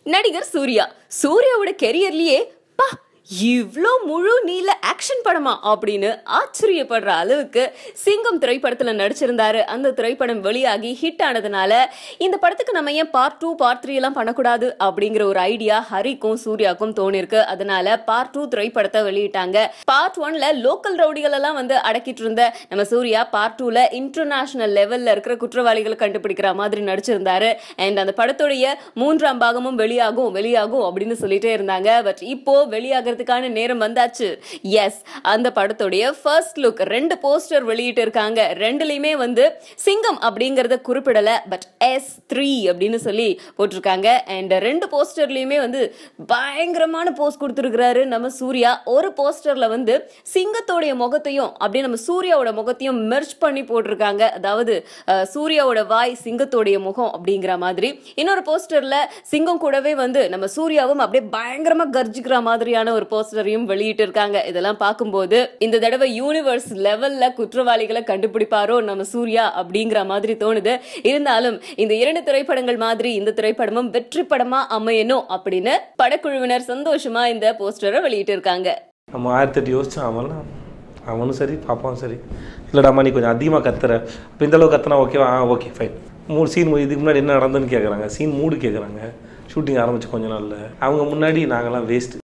நடிகர் சூர்யா சூர்யாவோட கெரியர்லயே பா இவ்ளோ முழு நீள ஆக்ஷன் படமா அப்படின்னு ஆச்சரியப்படுற அளவுக்கு சிங்கம் திரைப்படத்துல நடிச்சிருந்தாரு அந்த திரைப்படம் வெளியாகி ஹிட் ஆனதுனால இந்த படத்துக்கு நம்ம ஏன் பார்ட் டூ பார்ட் த்ரீ எல்லாம் பண்ணக்கூடாது அப்படிங்கிற ஒரு ஐடியா ஹரிக்கும் சூர்யாக்கும் தோணிருக்கு அதனால பார்ட் டூ திரைப்படத்தை வெளியிட்டாங்க பார்ட் ஒன்ல லோக்கல் ரவுடிகள் எல்லாம் வந்து அடக்கிட்டு இருந்த நம்ம சூர்யா பார்ட் டூல இன்டர்நேஷனல் லெவல்ல இருக்கிற குற்றவாளிகளை கண்டுபிடிக்கிற மாதிரி நடிச்சிருந்தாரு அண்ட் அந்த படத்துடைய மூன்றாம் பாகமும் வெளியாகும் வெளியாகும் அப்படின்னு சொல்லிட்டே இருந்தாங்க பட் இப்போ வெளியாகிறதுக்கான நேரம் வந்தாச்சு எஸ் அந்த படத்துடைய ஃபர்ஸ்ட் லுக் ரெண்டு போஸ்டர் வெளியிட்டு இருக்காங்க ரெண்டுலயுமே வந்து சிங்கம் அப்படிங்கறத குறிப்பிடல பட் எஸ் த்ரீ அப்படின்னு சொல்லி போட்டிருக்காங்க அண்ட் ரெண்டு போஸ்டர்லயுமே வந்து பயங்கரமான போஸ்ட் கொடுத்துருக்கிறாரு நம்ம சூர்யா ஒரு போஸ்டர்ல வந்து சிங்கத்தோடைய முகத்தையும் அப்படியே நம்ம சூர்யாவோட முகத்தையும் மெர்ச் பண்ணி போட்டிருக்காங்க அதாவது அஹ், சூர்யாவோட வாய் சிங்கத்தோடைய முகம் அப்படிங்கிற மாதிரி இன்னொரு போஸ்டர்ல சிங்கம் கூடவே வந்து நம்ம சூர்யாவும் அப்படியே பயங்கரமா கர்ஜிக்கிற மாதிரியான ஒரு போஸ்டரையும் வெளியிட்டு இருக்காங்க இதெல்லாம் பார்க்கும்போது இந்த தடவை யூனிவர்ஸ் லெவல்ல குற்றவாளிகளை கண்டுபிடிப்பாரோ நம்ம சூர்யா அப்படிங்கிற மாதிரி தோணுது இருந்தாலும் இந்த இரண்டு திரைப்படங்கள் மாதிரி இந்த திரைப்படமும் வெற்றி படமா அமையணும் அப்படின்னு படக்குழுவினர் சந்தோஷமா இந்த போஸ்டரை வெளியிட்டு இருக்காங்க நம்ம ஆயிரத்தெட்டு யோசிச்சோம் அவன்லாம் அவனும் சரி பாப்பாவும் சரி இல்லைடாம்மா நீ கொஞ்சம் அதிகமாக கத்துற இப்போ இந்த அளவுக்கு கத்துனா ஓகேவா ஆ ஓகே ஃபைன் மூணு சீன் இதுக்கு முன்னாடி என்ன நடந்துன்னு கேட்குறாங்க சீன் மூடு கேட்குறாங்க ஷூட்டிங் ஆரம்பிச்சு கொஞ்ச நாளில் அவங்க முன்னாடி நாங்கள்லாம் வேஸ்ட்